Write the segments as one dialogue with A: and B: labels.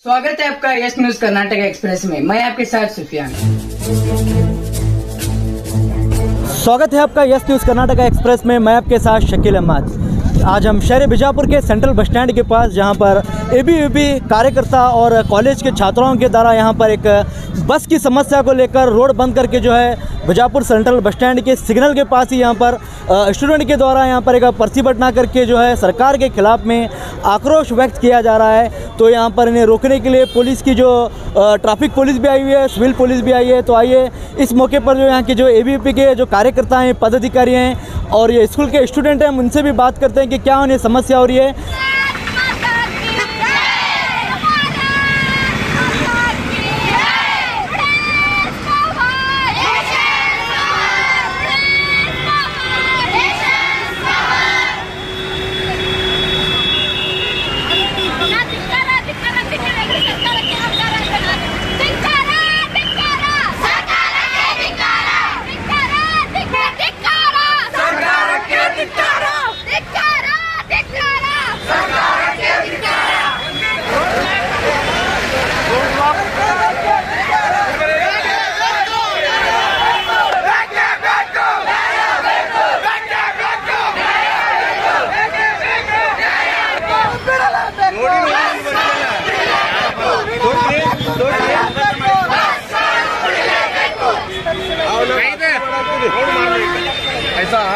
A: स्वागत है आपका यस न्यूज कर्नाटक एक्सप्रेस में मैं आपके साथ सुफियान
B: स्वागत है आपका यस न्यूज़ कर्नाटका एक्सप्रेस में मैं आपके साथ शकील अहमद आज हम शहर बीजापुर के सेंट्रल बस स्टैंड के पास जहां पर ए बी कार्यकर्ता और कॉलेज के छात्राओं के द्वारा यहां पर एक बस की समस्या को लेकर रोड बंद करके जो है बीजापुर सेंट्रल बस स्टैंड के सिग्नल के पास ही यहां पर स्टूडेंट के द्वारा यहां पर एक पर्ची बटना करके जो है सरकार के खिलाफ में आक्रोश व्यक्त किया जा रहा है तो यहाँ पर इन्हें रोकने के लिए पुलिस की जो अ, ट्रैफिक पुलिस भी आई हुई है सिविल पुलिस भी आई है तो आइए इस मौके पर जो यहाँ के जो ए के जो कार्यकर्ता हैं पदाधिकारी हैं और ये स्कूल के स्टूडेंट हैं हम उनसे भी बात करते हैं कि क्या उन्हें समस्या हो रही है
C: ऐसा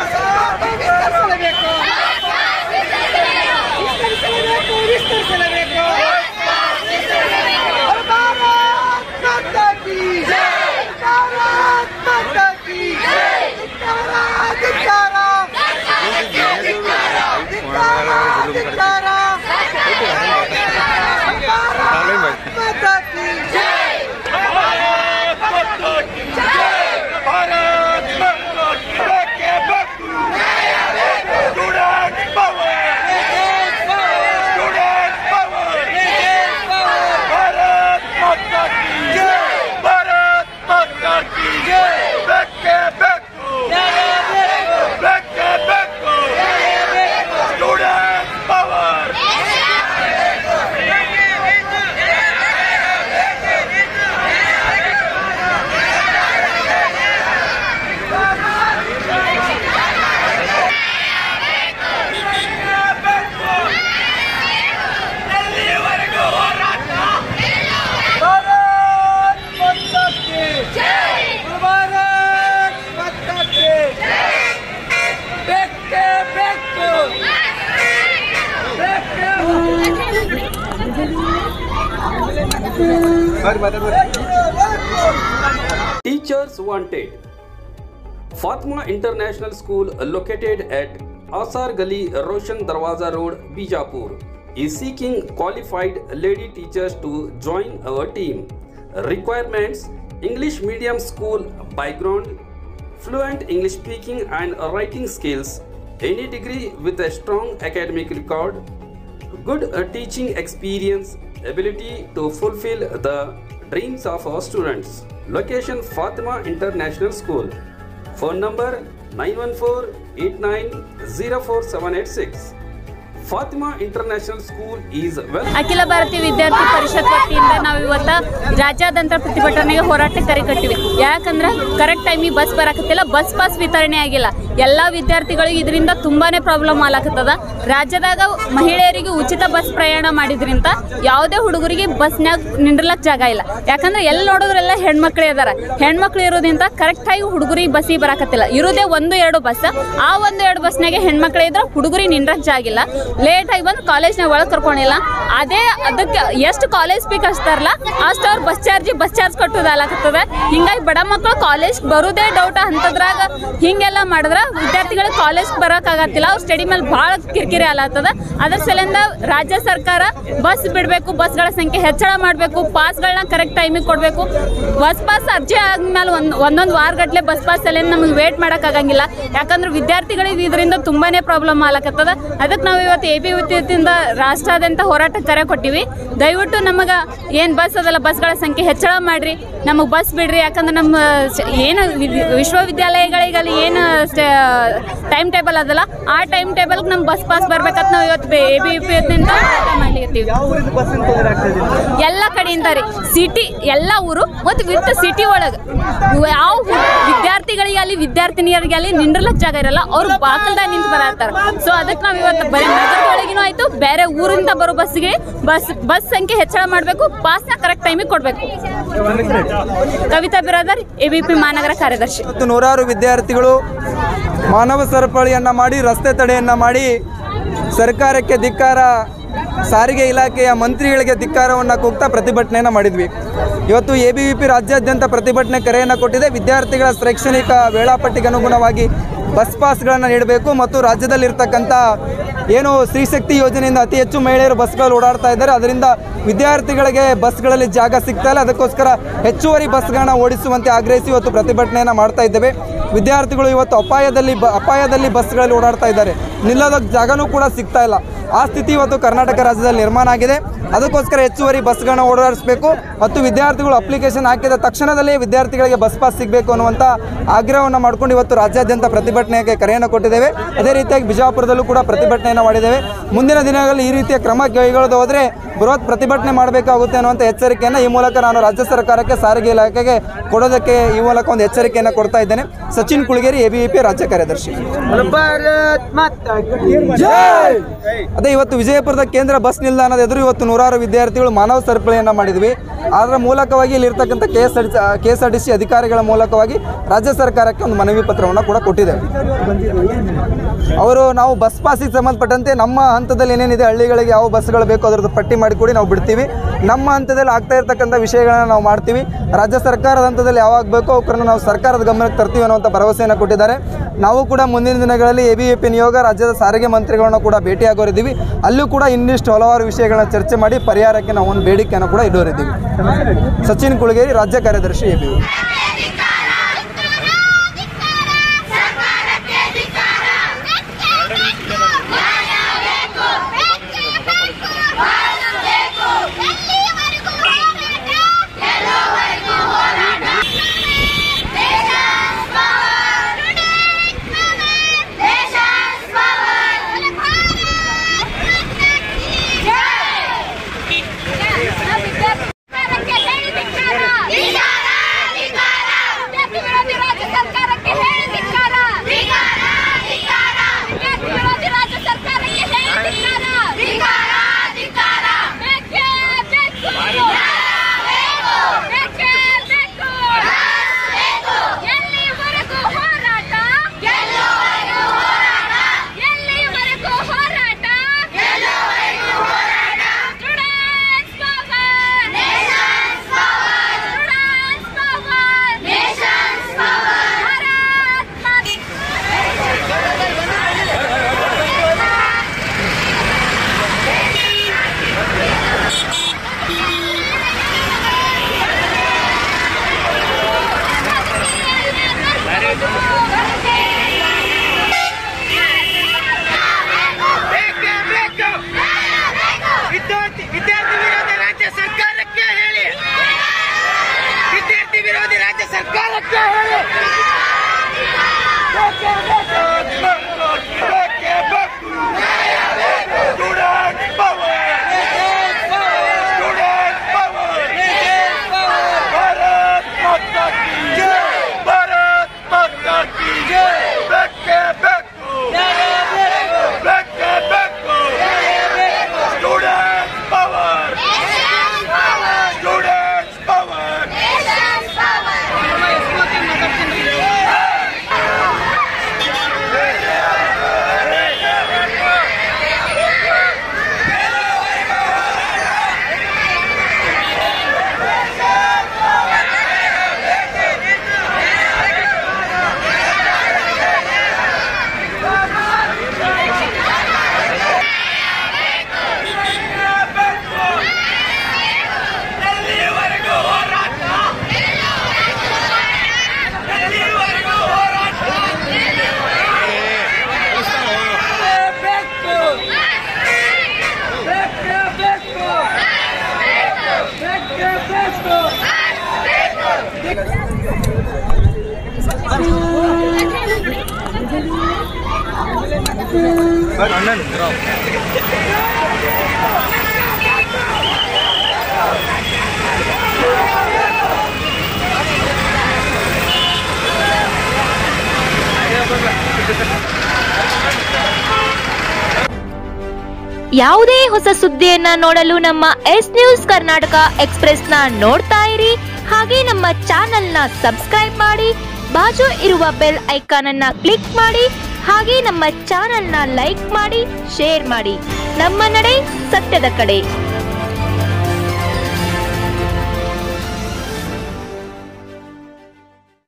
D: Teachers Wanted Fatma International School located at Asar Gali Roshan Darwaza Road, Bijapur is seeking qualified lady teachers to join our team. Requirements English medium school background, fluent English speaking and writing skills, any degree with a strong academic record, good uh, teaching experience, ability to fulfill the dreams of our students. Location Fatima International School. Phone number 914-8904-786. Fatima International School is well
E: ಅಖಿಲ ಭಾರತೀಯ ವಿದ್ಯಾರ್ಥಿ ಪರಿಷತ್ ವತಿಯಿಂದ ನಾವು ಇವತ್ತ ರಾಜ್ಯಾದ್ಯಂತ ಪ್ರತಿಭಟನೆಗೆ ಹೋರಾಟ ಕರೆ ಕಟ್ಟಿವಿ ಯಾಕಂದ್ರೆ ಕರೆಕ್ಟ್ ಟೈಮಿಗೆ ಬಸ್ ಬರಾಕತ್ತಿಲ್ಲ ಬಸ್ ಪಾಸ್ ವಿತರಣೆ ಆಗಿಲ್ಲ ಎಲ್ಲ ವಿದ್ಯಾರ್ಥಿಗಳಿಗೆ ಇದರಿಂದ ತುಂಬಾನೇ ಪ್ರಾಬ್ಲಮ್ ಆಲಾಕತ್ತದ ರಾಜ್ಯದಾಗ ಮಹಿಳೆಯರಿಗೆ ಉಚಿತ ಬಸ್ ಪ್ರಯಾಣ ಮಾಡಿದ್ರಿಂದ ಯಾವುದೇ ಹುಡುಗರಿಗೆ ಬಸ್ನ್ಯಾಗ ನಿಂದ್ರಲಕ್ ಜಾಗ ಇಲ್ಲ ಯಾಕಂದ್ರೆ ಎಲ್ಲಿ ನೋಡಿದ್ರೆಲ್ಲ ಹೆಣ್ಮಕ್ಳೇ ಇದಾರ ಹೆಣ್ಮಕ್ಳು ಇರೋದ್ರಿಂದ ಕರೆಕ್ಟ್ ಆಗಿ ಹುಡುಗರಿಗೆ ಬಸ್ಸಿಗೆ ಬರಾಕತ್ತಿಲ್ಲ ಇರೋದೇ ಒಂದು ಎರಡು ಬಸ್ ಆ ಒಂದು ಎರಡು ಬಸ್ನಾಗೆ ಹೆಣ್ಮಕ್ಳೇ ಇದ್ರೆ ಹುಡುಗರಿಗೆ ನಿಂದ್ರಕ್ ಜಾಗ ಇಲ್ಲ ಲೇಟ್ ಆಗಿ ಬಂದು ಕಾಲೇಜ್ನಾಗ ಒಳಗೆ ಕರ್ಕೊಂಡಿಲ್ಲ ಅದೇ ಅದಕ್ಕೆ ಎಷ್ಟು ಕಾಲೇಜ್ ಫೀ ಕಟ್ತಾರಲ್ಲ ಅಷ್ಟು ಅವ್ರು ಬಸ್ ಚಾರ್ಜ್ ಬಸ್ ಚಾರ್ಜ್ ಕಟ್ಟೋದಾಗತ್ತದ ಹಿಂಗಾಗಿ ಬಡ ಮಕ್ಕಳು ಕಾಲೇಜ್ ಬರೋದೇ ಡೌಟ್ ಅಂತದ್ರಾಗ ಹಿಂಗೆಲ್ಲ ಮಾಡಿದ್ರ ವಿದ್ಯಾರ್ಥಿಗಳಿಗೆ ಕಾಲೇಜ್ ಬರೋಕ್ಕಾಗತ್ತಿಲ್ಲ ಅವ್ರ ಸ್ಟಡಿ ಮೇಲೆ ಭಾಳ ಕಿರಿಕಿರಿ ಆಲತ್ತದ ಅದ್ರ ಸಲಿಂದ ರಾಜ್ಯ ಸರ್ಕಾರ ಬಸ್ ಬಿಡಬೇಕು ಬಸ್ಗಳ ಸಂಖ್ಯೆ ಹೆಚ್ಚಳ ಮಾಡಬೇಕು ಪಾಸ್ಗಳನ್ನ ಕರೆಕ್ಟ್ ಟೈಮಿಗೆ ಕೊಡಬೇಕು ಬಸ್ ಪಾಸ್ ಅರ್ಜಿ ಆದ್ಮೇಲೆ ಒಂದು ಒಂದೊಂದು ವಾರಗಟ್ಲೆ ಬಸ್ ಪಾಸ್ ಸಲಿಂದ ನಮಗೆ ವೇಟ್ ಮಾಡೋಕ್ಕಾಗಂಗಿಲ್ಲ ಯಾಕಂದ್ರೆ ವಿದ್ಯಾರ್ಥಿಗಳಿಗೆ ಇದರಿಂದ ತುಂಬಾನೇ ಪ್ರಾಬ್ಲಮ್ ಆಲಕತ್ತದ ಅದಕ್ಕೆ ನಾವು ಇವತ್ತು ಎ ಬಿ ವತಿಯಿಂದ ರಾಷ್ಟ್ರಾದ್ಯಂತ ಹೋರಾಟ ಕರೆ ಕೊಟ್ಟಿವಿ ದಯವಿಟ್ಟು ನಮಗೆ ಏನು ಬಸ್ ಅದಲ್ಲ ಬಸ್ಗಳ ಸಂಖ್ಯೆ ಹೆಚ್ಚಳ ಮಾಡ್ರಿ ನಮಗೆ ಬಸ್ ಬಿಡ್ರಿ ಯಾಕಂದ್ರೆ ನಮ್ಮ ಶ- ಏನು ವಿ- ವಿಶ್ವವಿದ್ಯಾಲಯಗಳಿಗಲ್ಲಿ ಏನು ಸ್ಟ- ಟೈಮ್ ಟೇಬಲ್ ಅದಲ್ಲ ಆ ಟೈಮ್ ಟೇಬಲ್ಗೆ ನಮ್ಮ ಬಸ್ ಪಾಸ್ ಬರ್ಬೇಕಂತ ನಾವು ಇವತ್ತು ಎ ಬಿ ಪಿ ನಿಂದ ಮಾಡ್ಲಿಕತ್ತೀವಿ
B: ಯಾವ ಊರಿಂದ ಬಸ್ ತೊಂದರೆ ಆಗ್ತಾ ಇದೆ
E: ಎಲ್ಲ ಕಡೆಯಿಂದ ರೀ ಸಿಟಿ ಎಲ್ಲ ಊರು ಮತ್ತು ವಿತ್ ಸಿಟಿ ಒಳಗೆ ಯಾವ ವಿದ್ಯಾರ್ಥಿಗಳಿಗೆ ಅಲ್ಲಿ ವಿದ್ಯಾರ್ಥಿನಿಯರಿಗೆ ಅಲ್ಲಿ ನಿಂದ್ರಲಕ್ ಜಾಗ ಇರಲ್ಲ ಅವ್ರು ಬಾಕಲ್ದಾಗ ನಿಂತು ಬರತ್ತಾರ ಸೊ ಅದಕ್ಕೆ ನಾವು ಇವತ್ತು ಬರೀ ನಗರದೊಳಗಿನೂ ಆಯ್ತು ಬೇರೆ ಊರಿಂದ ಬರೋ ಬಸ್ಸಿಗೆ ಬಸ್ ಬಸ್ ಸಂಖ್ಯೆ ಹೆಚ್ಚಳ ಮಾಡಬೇಕು ಪಾಸ್ನ ಕರೆಕ್ಟ್ ಟೈಮಿಗೆ ಕೊಡಬೇಕು Kavita Biradar A B P ಮಹಾನಗರ ಕಾರ್ಯದರ್ಶಿ
C: ಇವತ್ತು ನೂರಾರು ವಿದ್ಯಾರ್ಥಿಗಳು ಮಾನವ ಸರಪಳಿಯನ್ನು ಮಾಡಿ ರಸ್ತೆ ತಡೆಯನ್ನು ಮಾಡಿ ಸರ್ಕಾರಕ್ಕೆ ಧಿಕ್ಕಾರ ಸಾರಿಗೆ ಇಲಾಖೆಯ ಮಂತ್ರಿಗಳಿಗೆ ಧಿಕ್ಕಾರವನ್ನು ಕೂಗ್ತಾ ಪ್ರತಿಭಟನೆಯನ್ನು ಮಾಡಿದ್ವಿ ಇವತ್ತು ಎ ಬಿ ವಿ ಪಿ ರಾಜ್ಯಾದ್ಯಂತ ಪ್ರತಿಭಟನೆ ಕರೆಯನ್ನು ಕೊಟ್ಟಿದೆ ವಿದ್ಯಾರ್ಥಿಗಳ ಶೈಕ್ಷಣಿಕ ವೇಳಾಪಟ್ಟಿಗೆ ಅನುಗುಣವಾಗಿ ಬಸ್ ಪಾಸ್ಗಳನ್ನು ನೀಡಬೇಕು ಮತ್ತು ರಾಜ್ಯದಲ್ಲಿರ್ತಕ್ಕಂಥ ಏನು ಸ್ತ್ರೀಶಕ್ತಿ ಯೋಜನೆಯಿಂದ ಅತಿ ಹೆಚ್ಚು ಮಹಿಳೆಯರು ಬಸ್ಗಳು ಓಡಾಡ್ತಾ ಇದ್ದಾರೆ ಅದರಿಂದ ವಿದ್ಯಾರ್ಥಿಗಳಿಗೆ ಬಸ್ಗಳಲ್ಲಿ ಜಾಗ ಸಿಗ್ತಾ ಇಲ್ಲ ಅದಕ್ಕೋಸ್ಕರ ಹೆಚ್ಚುವರಿ ಬಸ್ಗಳನ್ನ ಓಡಿಸುವಂತೆ ಆಗ್ರಹಿಸಿ ಇವತ್ತು ಪ್ರತಿಭಟನೆಯನ್ನು ಮಾಡ್ತಾ ಇದ್ದೇವೆ ವಿದ್ಯಾರ್ಥಿಗಳು ಇವತ್ತು ಅಪಾಯದಲ್ಲಿ ಬ ಅಪಾಯದಲ್ಲಿ ಬಸ್ಗಳಲ್ಲಿ ಓಡಾಡ್ತಾ ಇದ್ದಾರೆ ನಿಲ್ಲೋದಕ್ಕೆ ಜಾಗನೂ ಕೂಡ ಸಿಗ್ತಾ ಇಲ್ಲ ಆ ಸ್ಥಿತಿ ಇವತ್ತು ಕರ್ನಾಟಕ ರಾಜ್ಯದಲ್ಲಿ ನಿರ್ಮಾಣ ಆಗಿದೆ ಅದಕ್ಕೋಸ್ಕರ ಹೆಚ್ಚುವರಿ ಬಸ್ಗಳನ್ನ ಓಡಾಡಿಸಬೇಕು ಮತ್ತು ವಿದ್ಯಾರ್ಥಿಗಳು ಅಪ್ಲಿಕೇಶನ್ ಹಾಕಿದ ತಕ್ಷಣದಲ್ಲೇ ವಿದ್ಯಾರ್ಥಿಗಳಿಗೆ ಬಸ್ ಪಾಸ್ ಸಿಗಬೇಕು ಅನ್ನುವಂಥ ಆಗ್ರಹವನ್ನು ಮಾಡ್ಕೊಂಡು ಇವತ್ತು ರಾಜ್ಯಾದ್ಯಂತ ಪ್ರತಿಭಟನೆಗೆ ಕರೆಯನ್ನು ಕೊಟ್ಟಿದ್ದೇವೆ ಅದೇ ರೀತಿಯಾಗಿ ಬಿಜಾಪುರದಲ್ಲೂ ಕೂಡ ಪ್ರತಿಭಟನೆಯನ್ನು ಮಾಡಿದ್ದೇವೆ ಮುಂದಿನ ದಿನಗಳಲ್ಲಿ ಈ ರೀತಿಯ ಕ್ರಮ ಕೈಗೊಳ್ಳದೆ ಹೋದರೆ ಬೃಹತ್ ಪ್ರತಿಭಟನೆ ಮಾಡಬೇಕಾಗುತ್ತೆ ಅನ್ನುವಂಥ ಎಚ್ಚರಿಕೆಯನ್ನು ಈ ಮೂಲಕ ನಾನು ರಾಜ್ಯ ಸರ್ಕಾರಕ್ಕೆ ಸಾರಿಗೆ ಇಲಾಖೆಗೆ ಕೊಡೋದಕ್ಕೆ ಈ ಮೂಲಕ ಒಂದು ಎಚ್ಚರಿಕೆಯನ್ನು ಕೊಡ್ತಾ ಇದ್ದೇನೆ Sachin Kulageri A B P ರಾಜ್ಯ ಕಾರ್ಯದರ್ಶಿ ಅದೇ ಇವತ್ತು ವಿಜಯಪುರದ ಕೇಂದ್ರ ಬಸ್ ನಿಲ್ದಾಣದ ಎದುರು ಇವತ್ತು ನೂರಾರು ವಿದ್ಯಾರ್ಥಿಗಳು ಮಾನವ ಸರಪಳಿಯನ್ನು ಮಾಡಿದ್ವಿ ಅದರ ಮೂಲಕವಾಗಿ ಇಲ್ಲಿರ್ತಕ್ಕಂಥ K S R K S R T C ಅಧಿಕಾರಿಗಳ ಮೂಲಕವಾಗಿ ರಾಜ್ಯ ಸರ್ಕಾರಕ್ಕೆ ಒಂದು ಮನವಿ ಪತ್ರವನ್ನು ಕೂಡ ಕೊಟ್ಟಿದ್ದೇವೆ ಅವರು ನಾವು ಬಸ್ ಪಾಸಿಗೆ ಸಂಬಂಧಪಟ್ಟಂತೆ ನಮ್ಮ ಹಂತದಲ್ಲಿ ಏನೇನಿದೆ ಹಳ್ಳಿಗಳಿಗೆ ಯಾವ ಬಸ್ಗಳು ಬೇಕು ಅದರದ್ದು ಪಟ್ಟಿ ಮಾಡಿಕೊಡಿ ನಾವು ಬಿಡ್ತೀವಿ ನಮ್ಮ ಹಂತದಲ್ಲಿ ಆಗ್ತಾ ಇರ್ತಕ್ಕಂಥ ವಿಷಯಗಳನ್ನ ನಾವು ಮಾಡ್ತೀವಿ ರಾಜ್ಯ ಸರ್ಕಾರದ ಹಂತದಲ್ಲಿ ಯಾವಾಗ ಬೇಕೋ ಅವರನ್ನು ನಾವು ಸರ್ಕಾರದ ಗಮನಕ್ಕೆ ತರ್ತೀವಿ ಅನ್ನುವಂಥ ಭರವಸೆಯನ್ನು ಕೊಟ್ಟಿದ್ದಾರೆ ನಾವು ಕೂಡ ಮುಂದಿನ ದಿನಗಳಲ್ಲಿ ಎ ಬಿ ಎ ಪಿ ನಿಯೋಗ ರಾಜ್ಯದ ಸಾರಿಗೆ ಮಂತ್ರಿಗಳನ್ನ ಕೂಡ ಭೇಟಿಯಾಗೋರಿದ್ದೀವಿ ಅಲ್ಲೂ ಕೂಡ ಇನ್ನಿಷ್ಟು ಹಲವಾರು ವಿಷಯಗಳನ್ನ ಚರ್ಚೆ ಮಾಡಿ ಪರಿಹಾರಕ್ಕೆ ನಾವು ಒಂದು ಬೇಡಿಕೆಯನ್ನು ಕೂಡ ಇಡೋರಿದ್ದೀವಿ ಸಚಿನ್ ಕುಳಗೇರಿ ರಾಜ್ಯ ಕಾರ್ಯದರ್ಶಿ ಎ ಬಿ
F: ಎಲ್ಲಿವರೆಗೂ ಹೋರಾಟ ಎಲ್ಲಿವರೆಗೂ ಹೋರಾಟ ಎಲ್ಲಿವರೆಗೂ ಹೋರಾಟ ಎಲ್ಲಿವರೆಗೂ ಹೋರಾಟ students power nations power students power nations power Bharat
G: ವಿದ್ಯಾರ್ಥಿ ವಿದ್ಯಾರ್ಥಿ ವಿರೋಧಿ ರಾಜ್ಯ ಸರ್ಕಾರಕ್ಕೆ ಹೇಳಿ ವಿದ್ಯಾರ್ಥಿ ವಿರೋಧಿ ರಾಜ್ಯ ಸರ್ಕಾರಕ್ಕೆ ಹೇಳಿ
F: ನೇಷನ್ಸ್ ಪವರ್
H: ಯಾವುದೇ ಹೊಸ ಸುದ್ದಿಯನ್ನ ನೋಡಲು ನಮ್ಮ ಎಸ್ ನ್ಯೂಸ್ ಕರ್ನಾಟಕ ಎಕ್ಸ್ಪ್ರೆಸ್ನ ನೋಡ್ತಾ ಇರಿ ಹಾಗೆ ನಮ್ಮ ಚಾನೆಲ್ನ ಸಬ್ಸ್ಕ್ರೈಬ್ ಮಾಡಿ ಬಾಜು ಇರುವ ಬೆಲ್ ಐಕಾನ್ ಅನ್ನ ಕ್ಲಿಕ್ ಮಾಡಿ ಹಾಗೆ ನಮ್ಮ ಚಾನೆಲ್ನ ಲೈಕ್ ಮಾಡಿ ಶೇರ್ ಮಾಡಿ ನಮ್ಮ ನಡೆ ಸತ್ಯದ ಕಡೆ